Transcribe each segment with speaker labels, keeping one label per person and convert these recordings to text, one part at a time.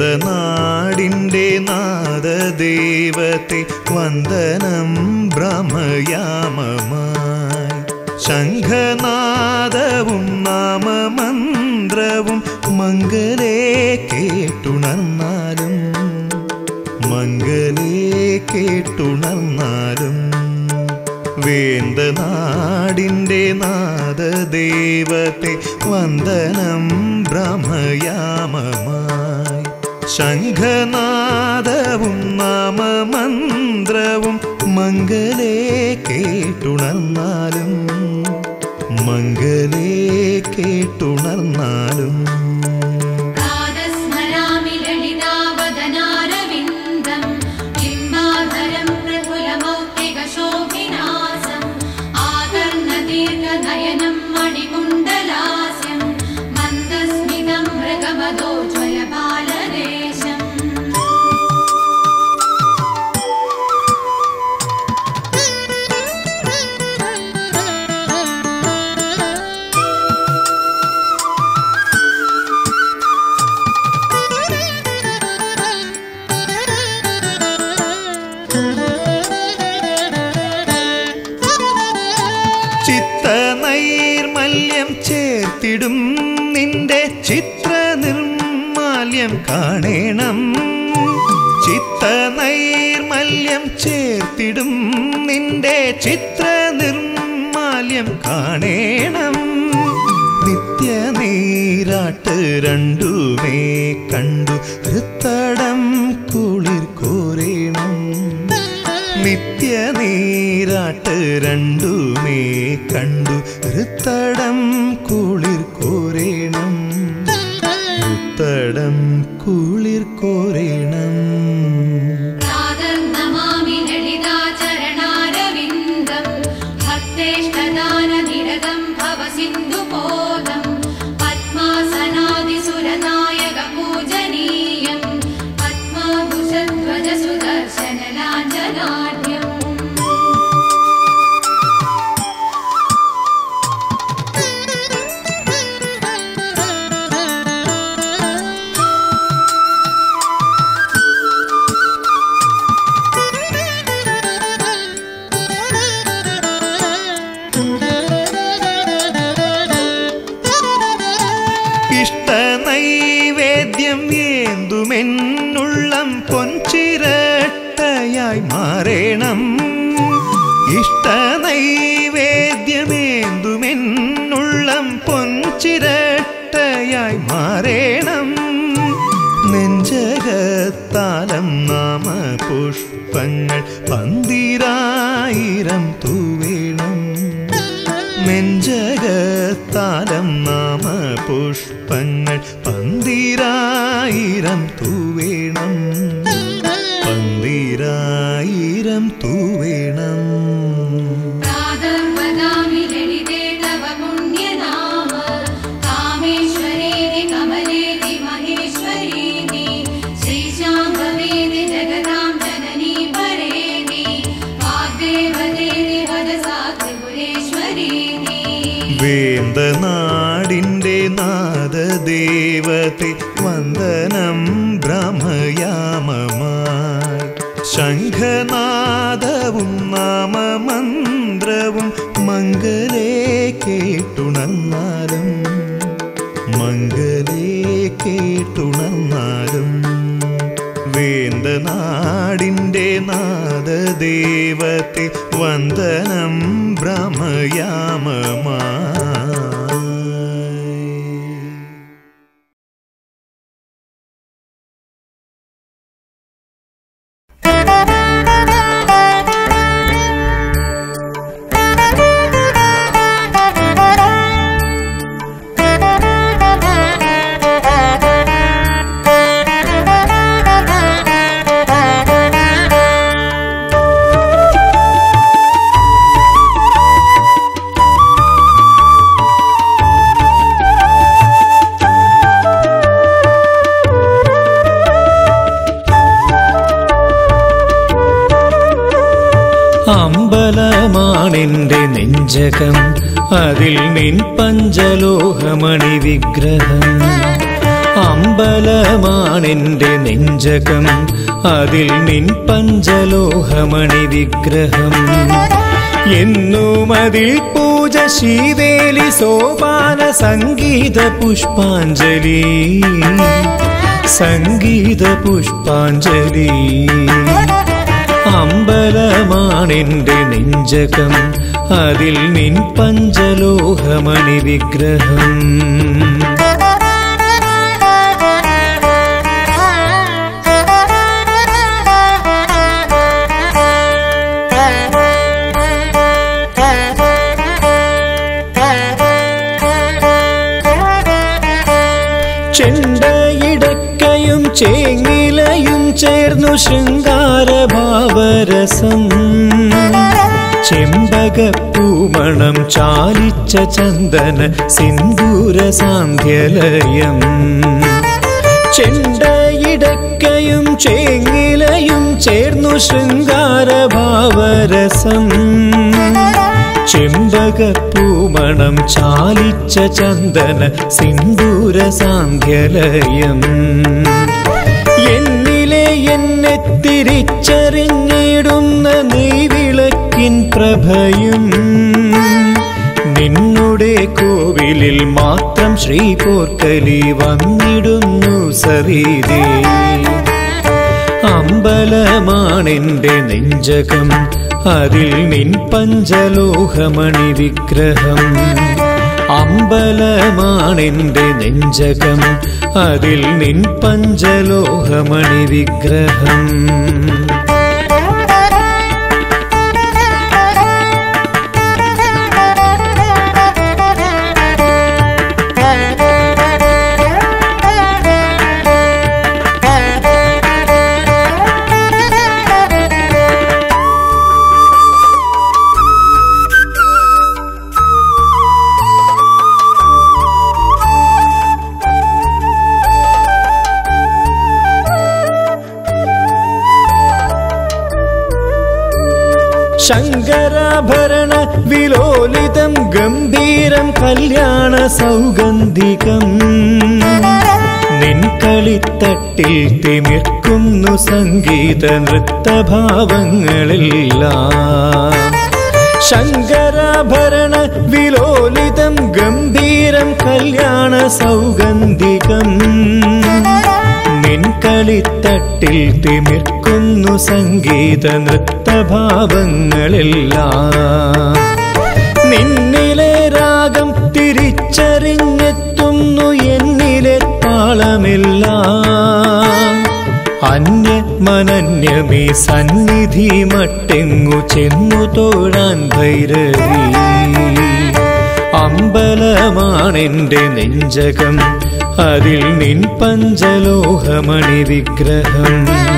Speaker 1: വേന്തനാടിൻ്റെ നാദദേവത്തെ വന്ദനം ബ്രഹ്മയാമമായി ശംഖനാദവും നാമമന്ത്രവും മംഗലേ കേട്ടുണർന്നാലും മംഗലേ കേട്ടുണർന്നാലും വേന്തനാടിൻ്റെ നാദദേവത്തെ വന്ദനം ബ്രഹ്മയാമമായി ശംഖനാദവും നാമമന്ത്രവും മംഗലേ കേട്ടുണർന്നാലും മംഗലേ കേട്ടുണർന്നാലും
Speaker 2: प्रातस्मरामि ललितावदनारविन्दम् बिम्बाधरं प्रफुल्लमौक्तिकशोभिनासम् आकर्णदीर्घनयनं मणिकुण्डलास्यं मन्दस्मितं मृगमदोज्ज्वलबालदेशम्
Speaker 1: ചിത്തനൈർമല്യം ചേർത്തിടും നിന്റെ ചിത്ര നിർമാല്യം കാണേണം ചിത്തനൈർമല്യം ചേർത്തിടും നിന്റെ ചിത്ര നിർമാല്യം കാണേണം നിത്യ നീരാട്ട് രണ്ടുമേ കണ്ടു ഹൃത്തടം കുളിർ കോരേണം നിത്യ നീരാട്ട് രണ്ടുമേ കണ്ടു ഹൃത്തടം കുളിർ കോരേണം ഹൃത്തടം കുളിർ കോരേണം
Speaker 2: प्रातर्नमामि ललिताचरणारविन्दं भक्तेष्टदाननिरतं भवसिन्धुपोदं पद्मासनादिसुरनायकपूजनीयं पद्माभुषध्वजसुदर्शनलाञ्जनाढ्यम्
Speaker 1: ഇഷ്ടനൈവേദ്യം ഏന്തുമെന്നുള്ളം പൊൻചിരട്ടയായി മാറേണം ഇഷ്ടനൈവേദ്യമേന്തുമെന്നുള്ളം പൊൻചിരട്ടയായി മാറേണം നെഞ്ചകത്താലം നാമ പുഷ്പങ്ങൾ പന്തിരായിരം തൂവേണം നെഞ്ചകത്താലം നാമ പുഷ്പങ്ങൾ പന്തിരായിരം തൂവേണം പന്തിരായിരം തൂവേണം
Speaker 2: प्रातर्वदामि ललिते तव पुण्यनाम कामेश्वरेति कमलेति महेश्वरीति श्रीशाम्भवेति जगदां जननी परेति वाग्देवतेति वदसा त्रिपुरेश्वरीति
Speaker 1: വേന്തനാടിൻ്റെ നാദദേവത്തെ വന്ദനം ബ്രഹ്മയാമമായി ശംഖനാദവും നാമമന്ത്രവും മംഗലേ കേട്ടുണർന്നാലും മംഗലേ കേട്ടുണർന്നാലും വേന്തനാടിൻ്റെ നാദദേവത്തെ വന്ദനം ബ്രഹ്മയാമമായി
Speaker 3: അമ്പലമാണെന്റെ നെഞ്ചകം അതിൽ നിൻ പഞ്ചലോഹമണി വിഗ്രഹം
Speaker 1: അമ്പലമാണെന്റെ നെഞ്ചകം അതിൽ നിൻ പഞ്ചലോഹമണി വിഗ്രഹം എന്നും അതിൽ പൂജ ശീവേലി സോപാന സംഗീത പുഷ്പാഞ്ജലി സംഗീത പുഷ്പാഞ്ജലി അമ്പലമാണെന്റെ നെഞ്ചകം അതിൽ നിൻ പഞ്ചലോഹമണി വിഗ്രഹം ചെണ്ടയിടക്കയും ചേങ്ങിലയും ചേർന്നു ശൃംഗാരഭാവരസം ചെമ്പകപ്പൂമണം ചാലിച്ച ചന്ദന സിന്ദൂര സാന്ധ്യലയം ചെണ്ടയിടക്കയും ചേങ്ങിലയും ചേർന്നു ശൃംഗാരഭാവരസം ചെമ്പകപ്പൂമണം ചാലിച്ച ചന്ദന സിന്ദൂര സാന്ധ്യലയം എന്നിലെ എന്നെ തിരിച്ചറിഞ്ഞിടുന്ന നെയ്വിളക്കിൻ പ്രഭയും നിന്നുടെ കോവിലിൽ മാത്രം ശ്രീ പോർക്കലി വന്നിടുന്നു സരീതേ അമ്പലമാണെന്റെ നെഞ്ചകം അതിൽ നിൻ പഞ്ചലോഹമണി വിഗ്രഹം അമ്പലമാണെന്റെ നെഞ്ചകം അതിൽ നിൻ പഞ്ചലോഹമണി വിഗ്രഹം ശങ്കരാഭരണ വിലോലിതം ഗംഭീരം കല്യാണ സൗഗന്ധികം നിൻ കളിത്തട്ടിൽ തിമിർക്കുന്നു സംഗീത നൃത്തഭാവങ്ങളെല്ലാം ശങ്കരാഭരണ വിലോലിതം ഗംഭീരം കല്യാണ സൗഗന്ധികം നിൻ കളിത്തട്ടിൽ തിമിർക്കുന്നു സംഗീത നൃത്തഭാവങ്ങളെല്ലാം നിന്നിലെ രാഗം തിരിച്ചറിഞ്ഞെത്തുന്നു എന്നിലെ താളമെല്ലാം അന്യ മനന്യമേ സന്നിധി മട്ടെങ്ങു ചെന്നു തോഴാൻ ഭൈരവി അമ്പലമാണെന്റെ നെഞ്ചകം അതിൽ നിൻ പഞ്ചലോഹമണി വിഗ്രഹം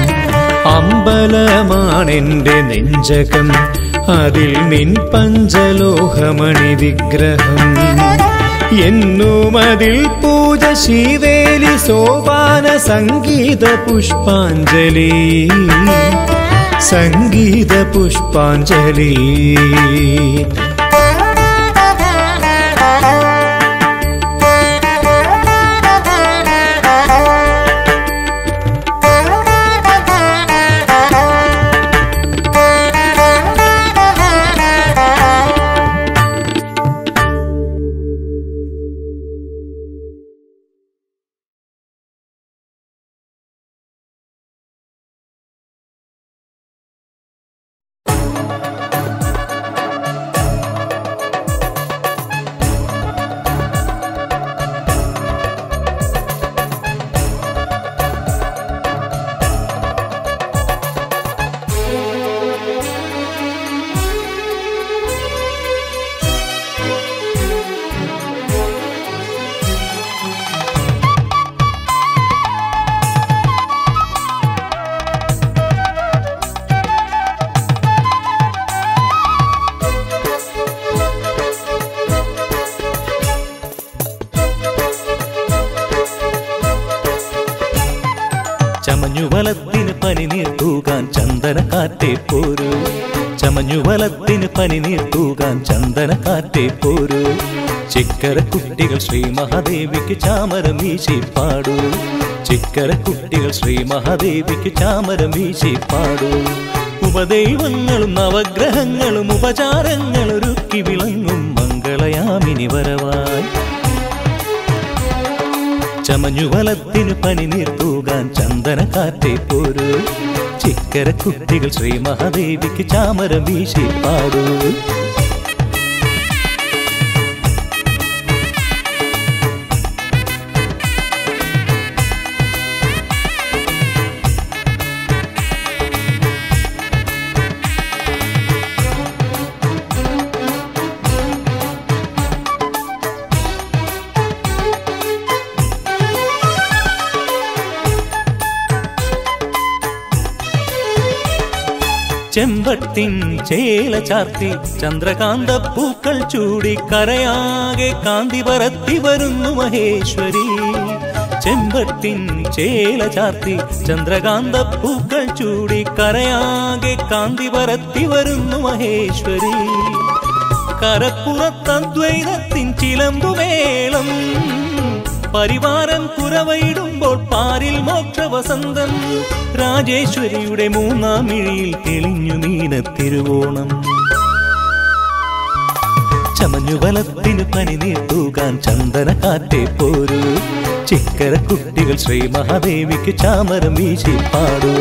Speaker 1: അമ്പലമാണെന്റെ നെഞ്ചകം അതിൽ നിൻ പഞ്ചലോഹമണി വിഗ്രഹം എന്നും അതിൽ പൂജ ശീവേലി സോപാന സംഗീത പുഷ്പാഞ്ജലി സംഗീത പുഷ്പാഞ്ജലി
Speaker 3: ചമഞ്ഞുവലത്തിന് പനിനീർ തൂകാൻ ചന്ദനക്കാറ്റെ പോരൂ ചമഞ്ഞുവലത്തിന് പനിനീർ തൂകാൻ ചന്ദനക്കാറ്റെ പോരൂ ചിക്കര കുട്ടികൾ ശ്രീ മഹാദേവിക്ക് ചാമരം വീശി പാടൂ ചിക്കര കുട്ടികൾ ശ്രീ മഹാദേവിക്ക് ചാമരം വീശി പാടൂ ഉപദൈവങ്ങളും നവഗ്രഹങ്ങളും ഉപചാരങ്ങൾ ഒരുക്കി വിളങ്ങും മംഗളയാമിനി വരവായി ചമഞ്ഞുവലത്തിനു പനി നീർത്തൂകാൻ ചന്ദന കാറ്റേ പോരൂ ചിക്കര കുട്ടികൾ ശ്രീ മഹാദേവിക്ക് ചാമരം വീശി പാടൂ ചെമ്പത്തിൻ ചേല ചാർത്തി ചന്ദ്രകാന്ത പൂക്കൾ ചൂടി കരയാകെ കാന്തി പരത്തി വരുന്നു മഹേശ്വരി ചെമ്പത്തിൻ ചേല ചാർത്തി ചന്ദ്രകാന്ത പൂക്കൾ ചൂടി കരയാകെ കാന്തി പരത്തി വരുന്നു മഹേശ്വരി കരപ്പുറത്തദ്വൈതത്തിൻ ചിലമ്പുമേളം പരിവാരം കുരവയിടുമ്പോൾ പാരിൽ മോക്ഷവസന്തം രാജേശ്വരിയുടെ മൂന്നാം മിഴിയിൽ തെളിഞ്ഞു നീന തിരുവോണം ചമഞ്ഞുവലത്തിന് പനി നീർത്തൂകാൻ ചന്ദന കാറ്റേ പോരൂ ചിക്കര കുട്ടികൾ ശ്രീ മഹാദേവിക്ക് ചാമരം വീശി പാടൂ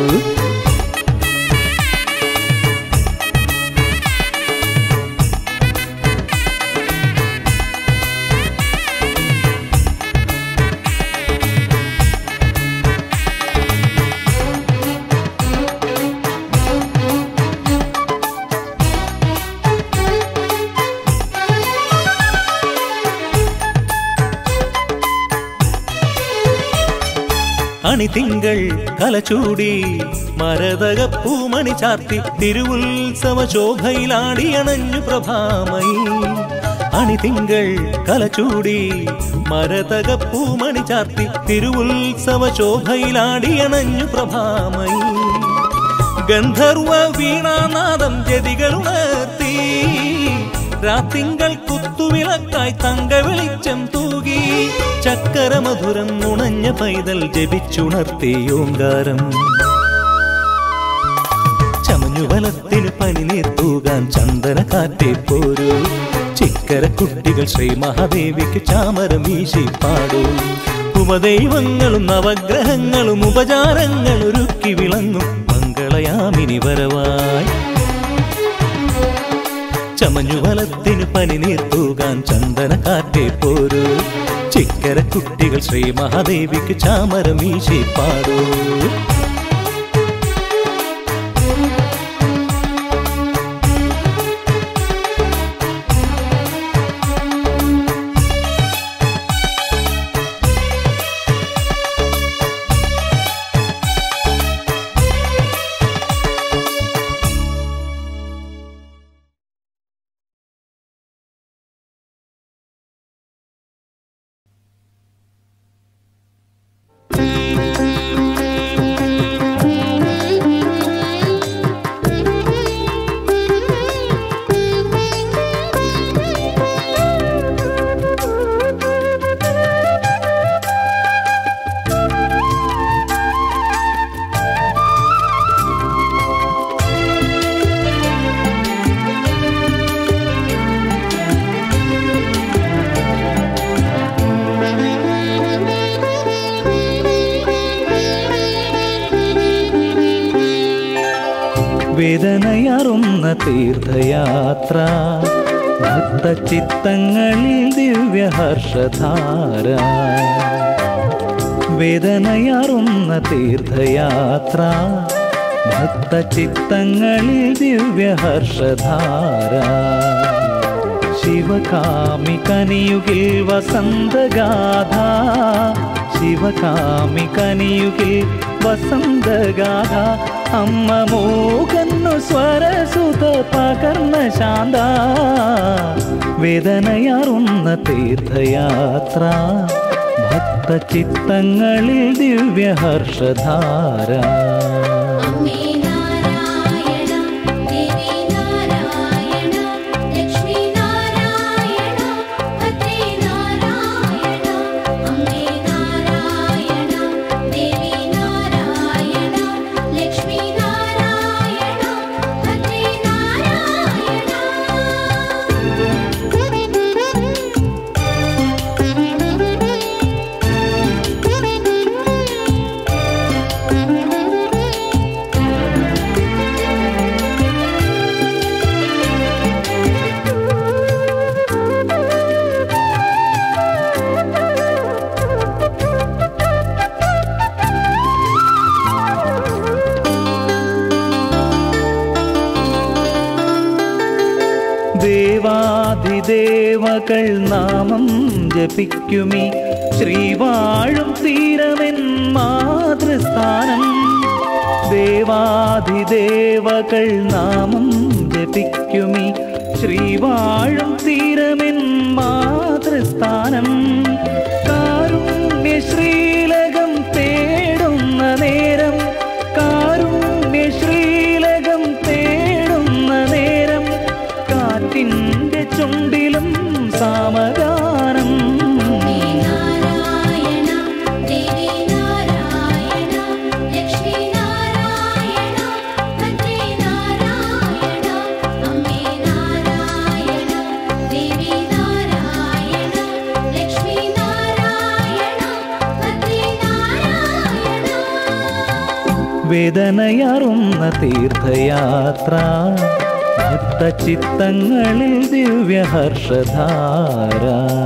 Speaker 3: അണിതിങ്കൾ കലചൂടി മരതക പൂമണി ചാർത്തി തിരുവുത്സവ ശോഭയിലാടി അണഞ്ഞു പ്രഭാമയി അണിതിങ്കൾ കലചൂടി മരതക പൂമണി ചാർത്തി തിരുവുത്സവ ശോഭയിലാടി അണഞ്ഞു പ്രഭാമയി ഗന്ധർവ വീണാനാദം ജതികളുണർത്തി രാത്തിങ്കൾ കുത്തുവിളക്കായി തങ്ക വെളിച്ചം തൂകി ചക്കര മധുരം നുണഞ്ഞ പൈതൽ ജപിച്ചുണർത്തി ഓങ്കാരം ചമഞ്ഞുവലത്തിന് പനി നീർത്തൂകാൻ ചന്ദന കാറ്റേ പോരൂ ചിക്കര കുട്ടികൾ ശ്രീ മഹാദേവിക്ക് ചാമരം വീശി പാടൂ ഉപദൈവങ്ങളും നവഗ്രഹങ്ങളും ഉപചാരങ്ങൾ ഒരുക്കി വിളങ്ങും മംഗളയാമിനി വരവായി ചമഞ്ഞുവലത്തിന് പനി നീർത്തൂകാൻ ചന്ദന കാറ്റേ പോരൂ ചിക്കര കുട്ടികൾ ശ്രീ മഹാദേവിക്ക് ചാമരം വീശി പാടൂ വേദനയറുന്ന തീർത്ഥയാത്ര ഭക്തചിത്തങ്ങളിൽ ദിവ്യഹർഷധാര വേദനയറുന്ന തീർത്ഥയാത്ര ഭക്തചിത്തങ്ങളിൽ ദിവ്യഹർഷധാര ശിവകാമി കനിയുകിൽ വസന്തഗാഥ ശിവകാമി കനിയുകിൽ വസന്തഗാഥ അമ്മ മൂകന്നു സ്വരസുത പകർന്ന ശാന്ത വേദനയാറുന്ന തീർത്ഥയാത്ര ഭക്തചിത്തങ്ങളിൽ ദിവ്യഹർഷധാര
Speaker 2: അമ്മേ നാരായണ ദേവി നാരായണ ലക്ഷ്മി നാരായണ ഭദ്രേ
Speaker 3: ദേവാധിദേവകൾ നാമം ജപിക്കുമി ശ്രീവാഴും തീരമെൻ മാതൃസ്ഥാനം ദേവാധിദേവകൾ നാമം ജപിക്കുമി ശ്രീവാഴും തീരമെൻ മാതൃസ്ഥാനം കാരുണ്യ ശ്രീലകം തേടുന്ന നേരം കാരുണ്യ ശ്രീലകം തേടുന്ന നേരം കാറ്റിൻ്റെ ചുണ്ടിലും സാമഗാനം
Speaker 2: നാരായണ ദേവി നാരായണ ലക്ഷ്മി നാരായണ ഭദ്രേ നാരായണ അമ്മേ നാരായണ ദേവി നാരായണ ലക്ഷ്മി നാരായണ ഭദ്രേ നാരായണ
Speaker 3: വേദനയാറുന്ന തീർത്ഥയാത്ര ഭക്തചിത്തങ്ങളിൽ ദിവ്യഹർഷധാര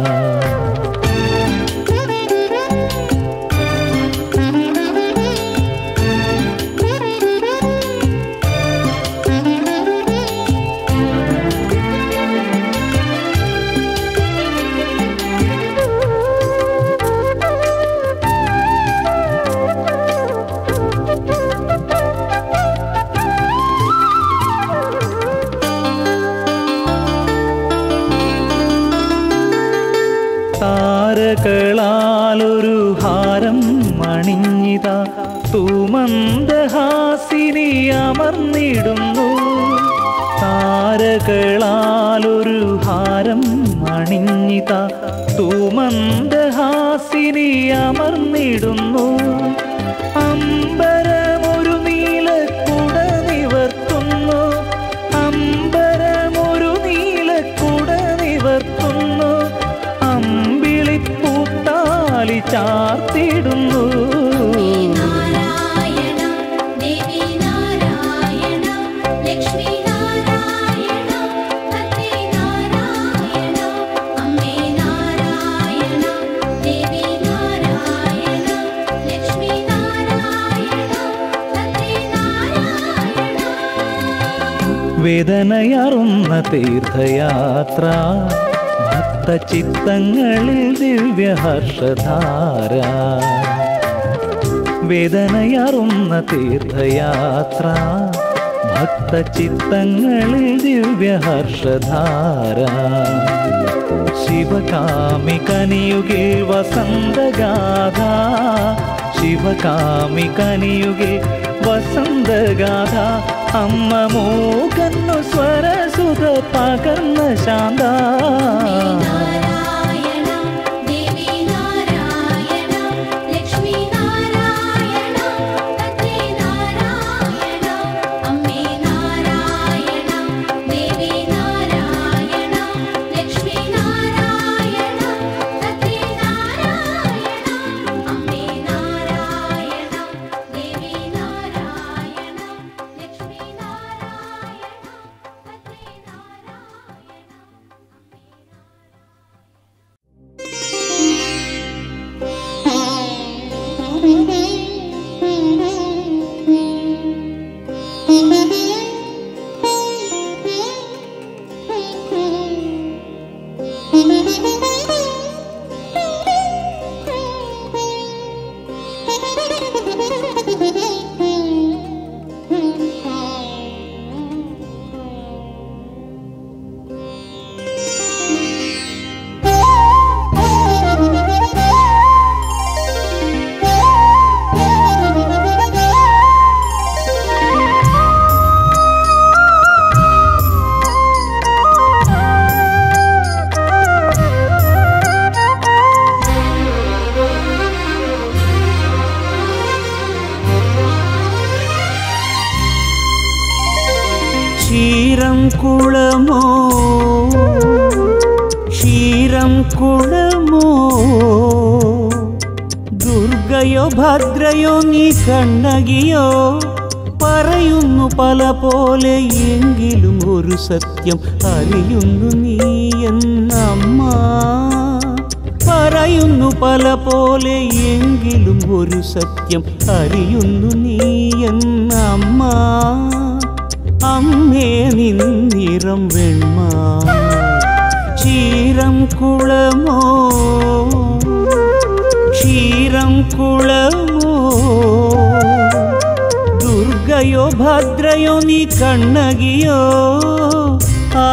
Speaker 3: താരകളാലൊരു ഹാരം അണിഞ്ഞിത തൂമന്ദഹാസിനി അമർന്നിടുന്നു താരകളാലൊരു ഹാരം അണിഞ്ഞിത തൂമന്ദഹാസിനി അമർന്നിടുന്നു അമ്പരമൊരു നീലക്കുട നിവർത്തുന്നു അമ്പരമൊരു നീലക്കുട നിവർത്തുന്നു അമ്പിളിപ്പൂത്താലി ചാർത്തിടുന്നു
Speaker 2: നാരായണ ദേവി നാരായണ ലക്ഷ്മി നാരായണ ഭദ്രേ നാരായണ അമ്മേ നാരായണ ദേവി നാരായണ ലക്ഷ്മി നാരായണ ഭദ്രേ നാരായണ
Speaker 3: വേദനയാറുന്ന തീർത്ഥയാത്ര ഭക്തചിത്തങ്ങളിൽ ദിവ്യഹർഷധാര വേദനയാറുന്ന തീർത്ഥയാത്ര ഭക്തചിത്തങ്ങളിൽ ദിവ്യഹർഷധാര ശിവകാമി കനിയുകിൽ വസന്തഗാഥ ശിവകാമി കനിയുകിൽ വസന്തഗാഥ അമ്മ മൂകന്നു സ്വരസുത പകർന്ന ശാന്ത
Speaker 2: നാരായണ ദേവി നാരായണ ലക്ഷ്മി നാരായണ ഭദ്രേ നാരായണ അമ്മേ നാരായണ ദേവി നാരായണ ലക്ഷ്മി നാരായണ ഭദ്രേ നാരായണ അമ്മേ നാരായണ ദേവി നാരായണ ലക്ഷ്മി നാരായണ ഭദ്രേ
Speaker 4: ക്ഷീരം കുളമോ ക്ഷീരം കുളമോ ദുർഗയോ ഭദ്രയോ നീ കണ്ണകിയോ പറയുന്നു പല പോലെ എങ്കിലും ഒരു സത്യം അറിയുന്നു നീ എന്നമ്മ പറയുന്നു പല പോലെ എങ്കിലും ഒരു സത്യം അറിയുന്നു നീ എന്നമ്മ അമ്മേ നിന്നിറം വെണ്മ കുളമോ ക്ഷീരം കുളമോ ദുർഗയോ ഭദ്രയോ നീ കണ്ണകിയോ ആ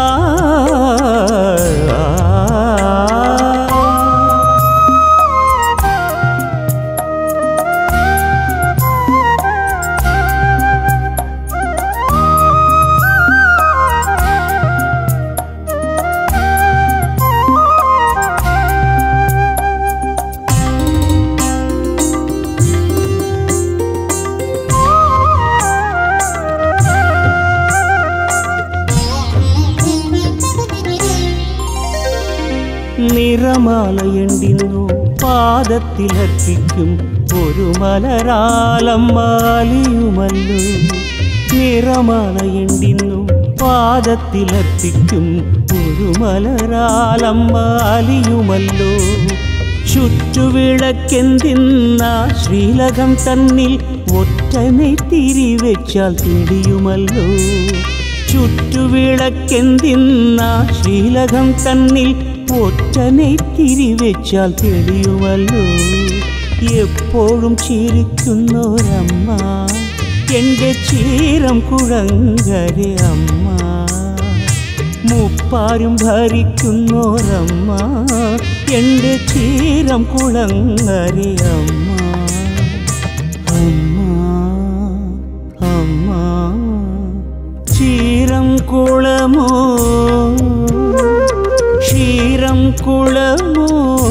Speaker 4: നിറമാലയുണ്ടിന്നു പാദത്തിലർപ്പിക്കും ഒരു മലരാലമ്മാലിയുമല്ലോ നിറമാലയുണ്ടിന്നു പാദത്തിലർപ്പിക്കും ഒരു മലരാലമ്മാലിയുമല്ലോ ചുറ്റുവിളക്കെന്തിന്ന ശ്രീലകം തന്നിൽ ഒറ്റനെ തിരിവെച്ചാൽ തിടിയുമല്ലോ ചുറ്റുവിളക്കെന്തിന്ന ശ്രീലകം തന്നിൽ ഒറ്റനെ തിരിവെച്ചാൽ തെളിയുമല്ലോ എപ്പോഴും ചിരിക്കുന്നൊരമ്മ എൻ്റെ ചീരം കുഴങ്കരെ അമ്മ മുപ്പാരും ഭരിക്കുന്നോരമ്മ എൻ്റെ ചീരം കുളങ്ങരെ അമ്മ അമ്മ അമ്മ ചീരം കുളമോ ക്ഷീരം കുളമോ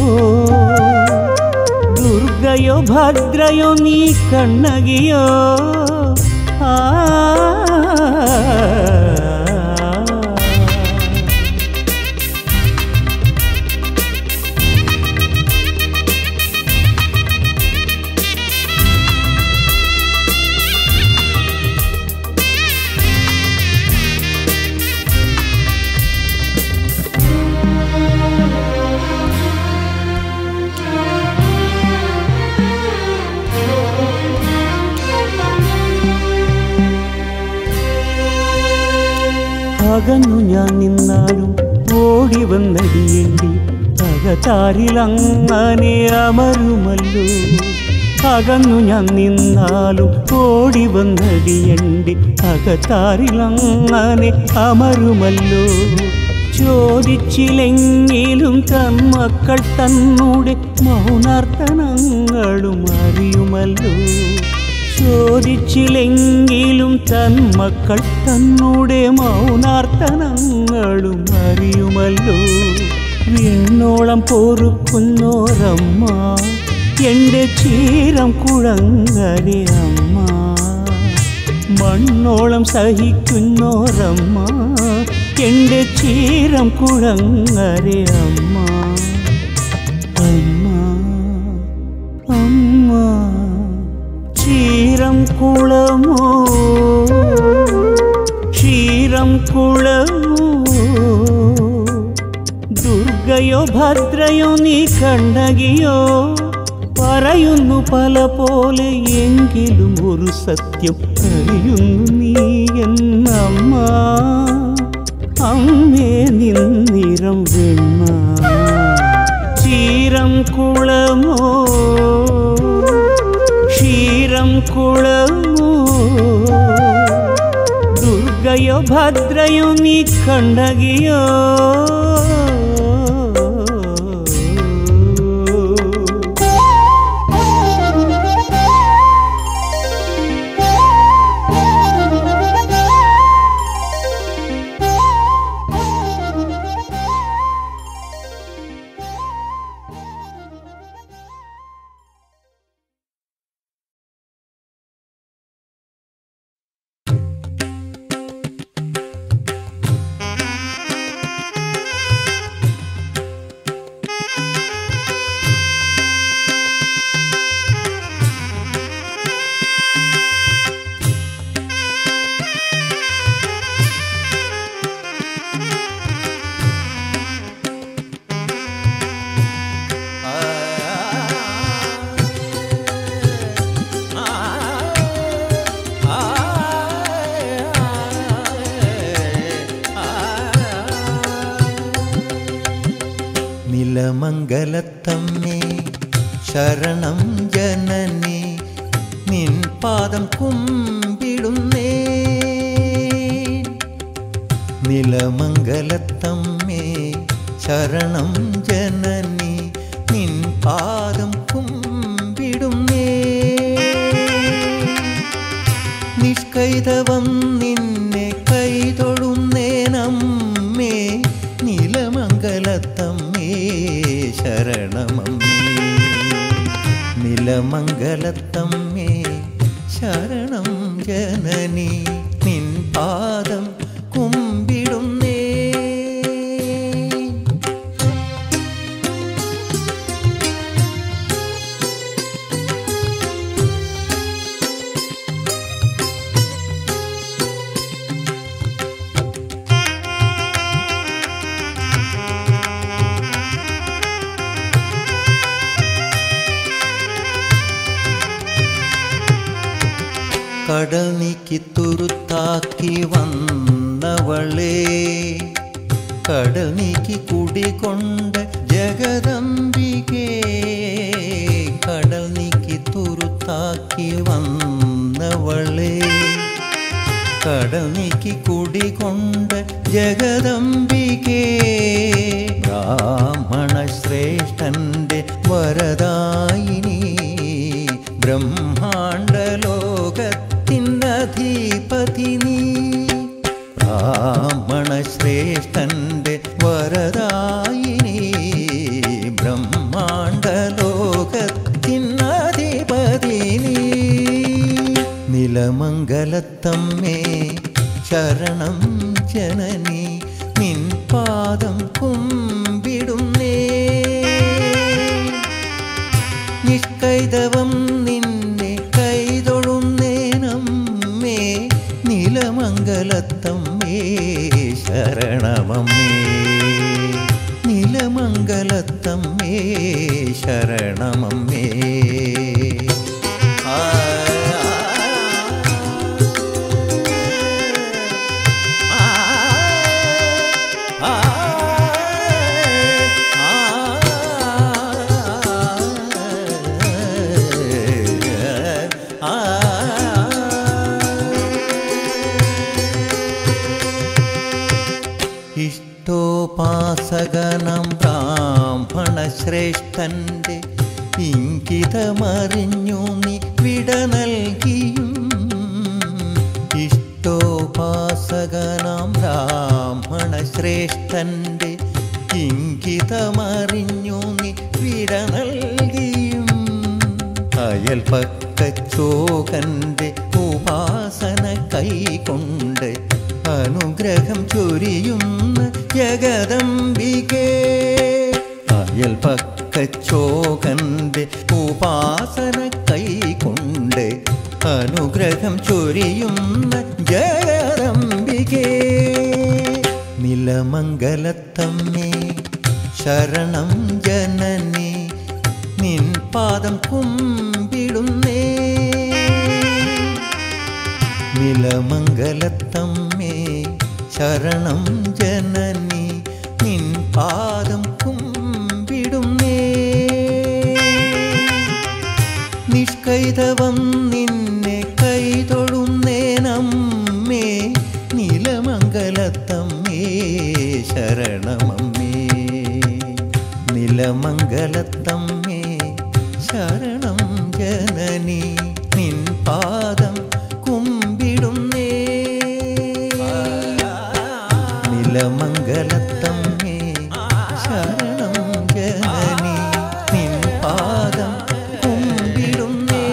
Speaker 4: ദുർഗയോ ഭദ്രയോ നീ കണ്ണകിയോ ആ അകന്നു ഞാൻ നിന്നാലും ഓടി വന്നടിയേണ്ടി അകതാരിലങ്ങനെ അമരുമല്ലോ അകന്നു ഞാൻ നിന്നാലും ഓടി വന്നടിയണ്ടി അകത്താരിലങ്ങനെ അമരുമല്ലോ ചോദിച്ചില്ലെങ്കിലും തന്മക്കൾ തന്നൂടെ മൗനാർത്തനങ്ങളും അറിയുമല്ലോ ചോദിച്ചില്ലെങ്കിലും തന്മക്കൾ തന്നൂടെ മൗനാർത്തനങ്ങളും അറിയുമല്ലോ വിണ്ണോളം പൊറുക്കുന്നോരമ്മ എൻ്റെ ചീരം കുഴങ്ങരെ അമ്മ മണ്ണോളം സഹിക്കുന്നോരമ്മ എൻ്റെ ചീരം കുഴങ്ങരെ അമ്മ അമ്മ അമ്മ ക്ഷീരം കുളമോ ക്ഷീരം കുളമോ ദുർഗയോ ഭദ്രയോ നീ കണ്ണകിയോ പറയുന്നു പല പോലെ എങ്കിലും ഒരു സത്യം അറിയുന്നു നീ എന്നമ്മ അമ്മേ നിന്നിരം വെണ്ണ ചീരം കുളമോ ക്ഷീരം കുളമോ ദുർഗയോ ഭദ്രയോ നീ കണ്ടകിയോ
Speaker 2: ും
Speaker 5: നിലമംഗലത്തമ്മേ ശരണം ജനനി നിൻ പാദം കുമ്പിടുന്നേ നിലമംഗലത്തമ്മേ ശരണം ജനനി നിൻ പാദം കുമ്പിടുന്നേ നിഷ്കൈതവം നിന്നെ കൈതൊഴുന്നേനമ്മേ നിലമംഗലത്തമ്മേ ശരണമമ്മേ നിലമംഗലത്തമ്മേ ശരണം ജനനി നിൻ പാദം കുമ്പിടുന്നേ കടൽ നീക്കി തുരുത്താക്കി വന്നവളേ കടൽ നീക്കി കുടികൊണ്ട് ജഗദംബികേ കടൽ നീക്കി തുരുത്താക്കി വന്നവളേ കടൽ നീക്കി കുടികൊണ്ട് ജഗദംബികേ ബ്രാഹ്മണ ശ്രേഷ്ഠന്റെ വരദായിനി ബ്രഹ്മാണ്ട ലോകത്തിനധിപതി നീ ബ്രാഹ്മണ ശ്രേഷ്ഠന്റെ വരദായിനി ബ്രഹ്മാണ്ട ലോകത്തിനധിപതി നീ നിലമംഗലത്തമ്മേ ശരണം ജനനി നിൻ പാദം കുമ്പിടുന്നേ നിഷ്കൈതവം നിന്നെ കൈതൊഴുന്നേനമ്മേ നിലമംഗലത്തമ്മേ ശരണമമ്മേ നിലമംഗലത്തമ്മേ ശരണമമ്മേ ആ ഇഷ്ടോപാസകനം ബ്രാഹ്മണ ശ്രേഷ്ഠന്റെ ഇംഗിതമറിഞ്ഞു നീ വിട നൽകിയും ഇഷ്ടോപാസകനാം ബ്രാഹ്മണ ശ്രേഷ്ഠന്റെ ഇംഗിതമറിഞ്ഞു നീ വിട നൽകിയും അയൽപക്കച്ചോകന്റെ ഉപാസന കൈകൊണ്ട് അനുഗ്രഹം ചൊരിയുന്ന ജഗദംബികേ അയൽപക്കച്ചോകന്റെ ഉപാസന കൈകൊണ്ട് അനുഗ്രഹം ചൊരിയുന്ന ജഗദംബികേ നിലമംഗലത്തമ്മേ ശരണം ജനനി നിൻ പാദം കുമ്പിടുന്നേ നിലമംഗലത്തമ്മേ ശരണം ജനനി നിൻ പാദം കുമ്പിടുന്നേ നിഷ്കൈതവം നിന്നെ കൈതൊഴുന്നേനമ്മേ നിലമംഗലത്തമ്മേ ശരണമമ്മേ നിലമംഗലത്തമ്മേ ശരണം ജനനി നിൻ പാദം കുമ്പിടുന്നേ നിലമംഗലത്തമ്മേ ശരണം ജനനി നിൻ പാദം കുമ്പിടുന്നേ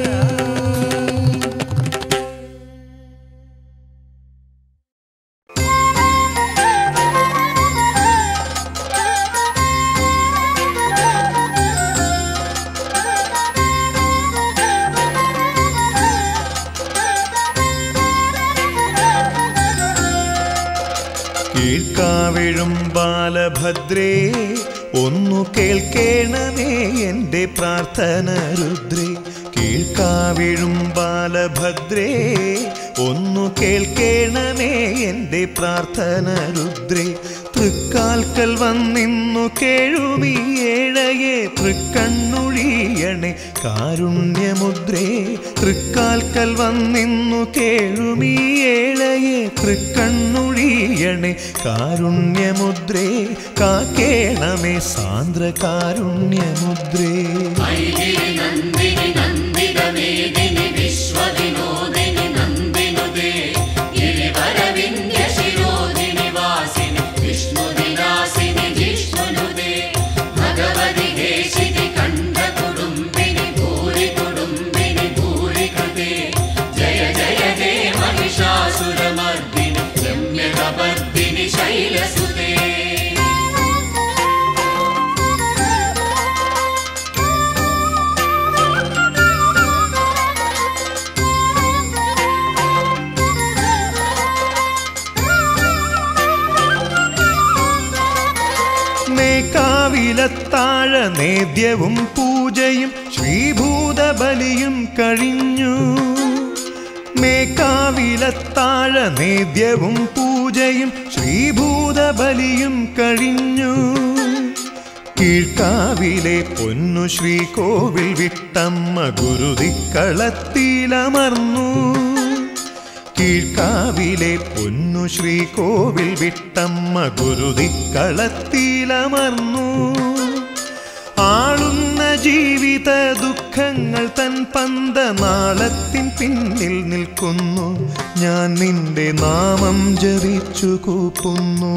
Speaker 1: കീഴ്ക്കാവിഴും ബാലഭദ്രേ ഒന്നു കേൾക്കേണമേ എൻ്റെ പ്രാർത്ഥന രുദ്രേ കീഴ്ക്കാവിഴും ബാലഭദ്രേ ഒന്നു കേൾക്കേണമേ എൻ്റെ പ്രാർത്ഥന രുദ്രേ തൃക്കാൽക്കൽ വന്നിന്നു കേഴുമീ ഏഴയെ തൃക്കണ്ണുഴിയണേ കാരുണ്യമുദ്രേ തൃക്കാൽക്കൽ വന്നിന്നു കേഴുമീ ഏഴയെ തൃക്കണ്ണുഴിയണേ കാരുണ്യമുദ്രേ കാക്കേണമേ സാന്ദ്ര കാരുണ്യമുദ്രേ
Speaker 6: ഐഗിരി നന്ദിനി നന്ദിത മേദിനി വിശ്വവിനോദിനി നന്ദിനുദേ ഗിരിവരവിന്ധ്യ ശിരോദിനി വാസിനി വിഷ്ണുവിനാശിനി ജിഷ്ണുനുദേ ഭഗവതി ഹേഷിതി കണ്ഠ കുടുംബിനി ഭൂരി കുടുംബിനി ഭൂരി കൃതേ ജയ ജയ ഹേ മഹിഷാസുരമർദിനി രമ്യകപർദിനി ശൈലസുതേ
Speaker 1: മേക്കാവിലത്താഴ നേദ്യവും പൂജയും ശ്രീഭൂതബലിയും കഴിഞ്ഞു മേക്കാവിലത്താഴ നേദ്യവും പൂജയും ശ്രീഭൂതബലിയും കഴിഞ്ഞു കീഴ്ക്കാവിലെ പൊന്നു ശ്രീകോവിൽ വിട്ടമ്മ ഗുരുതിക്കളത്തിലമർന്നു കീഴ്ക്കാവിലെ പൊന്നു ശ്രീകോവിൽ വിട്ടമ്മ ഗുരുതിക്കളത്തിലമർന്നു ആളുന്ന ജീവിത ദുഃഖങ്ങൾ തൻ പന്ത നാളത്തിൻ പിന്നിൽ നിൽക്കുന്നു ഞാൻ നിന്റെ നാമം ജപിച്ചു കൂപ്പുന്നു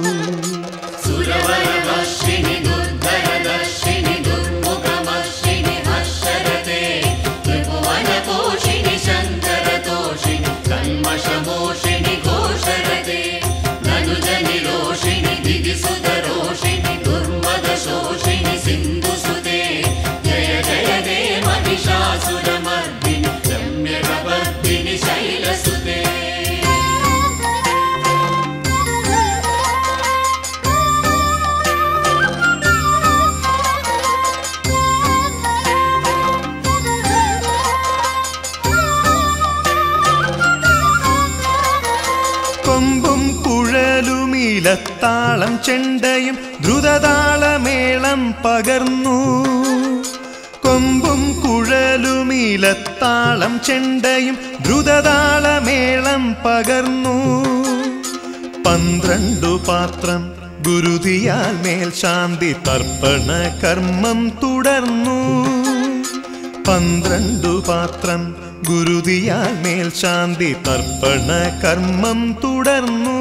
Speaker 6: സുരവരദർശിനി ദുർധരദർശിനി ദുർമുഖമർശിനി ഹർഷരത്തെ ത്രിഭുവനപോഷിണി ശങ്കരതോഷിണി കന്മഷമോഷിണി ഘോഷരത്തെ ധനുജനിരോഷിണി ദിദിസുതരോഷിണി ദുർമദശോഷിണി സിന്ധുസുതേ ജയ ജയ ദേ മഹിഷാസുരമർദിനി രമ്യകവർദിനി ശൈലസുതേ
Speaker 1: കൊമ്പും കുഴലുമീലത്താളം ചെണ്ടയും ദ്രുതതാളമേളം പകർന്നു കൊമ്പും കുഴലുമീലത്താളം ചെണ്ടയും ദ്രുതതാളമേളം പകർന്നു പന്ത്രണ്ടു പാത്രം ഗുരുതിയാൽ മേൽ ശാന്തി തർപ്പണ കർമ്മം തുടർന്നു പന്ത്രണ്ടു പാത്രം ഗുരുതിയാൽ മേൽ ശാന്തി തർപ്പണ കർമ്മം തുടർന്നു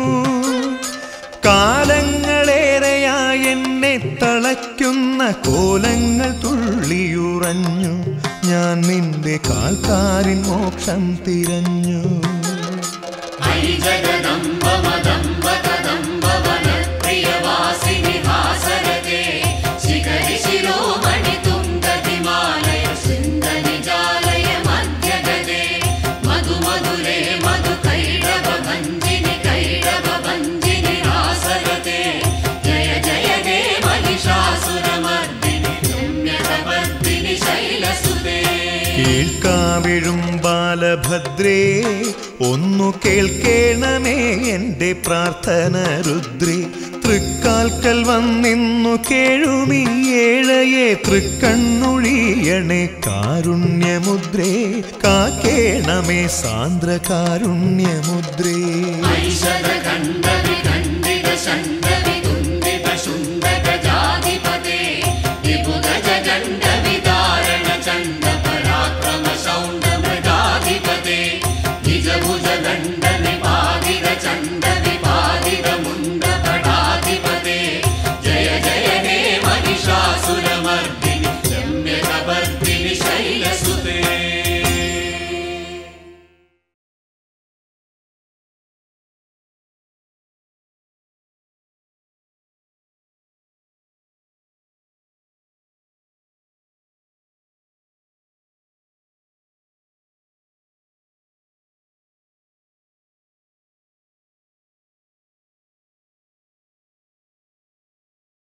Speaker 1: കാലങ്ങളേറെയായി എന്നെ തളയ്ക്കുന്ന കോലങ്ങൾ തുള്ളിയുറഞ്ഞു ഞാൻ നിന്റെ കാൽക്കാരിൻ മോക്ഷം തിരഞ്ഞു
Speaker 6: ഐ ജഗദംബ മദംബ കദംബ വനപ്രിയവാസിനി ഹാസരത്തെ ശിഖരി ശിരോമണി തുംഗതിമാലയ ശൃംഗനിജാലയ മധ്യഗതേ മധു മധുരേ മധു കൈടവ ഭഞ്ജിനി കൈടവ ഭഞ്ജിനി ഹാസരത്തെ ജയ ജയ ദേ മഹിഷാസുരമർദിനി രമ്യകവർദിനി ശൈലസുതേ
Speaker 1: കേൾക്കാവിഴും ബാലഭദ്രേ ഒന്നു കേൾക്കേണമേ എൻ്റെ പ്രാർത്ഥന രുദ്രേ തൃക്കാൽക്കൽ വന്നിന്നു കേഴുമീ ഏഴയെ തൃക്കണ്ണുഴിയണേ കാരുണ്യമുദ്രേ കാക്കേണമേ സാന്ദ്ര കാരുണ്യമുദ്രേ
Speaker 6: ഐഷധഖണ്ഡവിഖണ്ഡിത ഷണ്ഡവികുന്ദിത ശുണ്ഡഗജാധിപതേ വിഭുഗജഗണ്ഡവിതാരണ ചണ്ഡ പരാക്രമ ശൗണ്ഡ മൃഗാധിപതേ നിജഭുജ ദണ്ഡ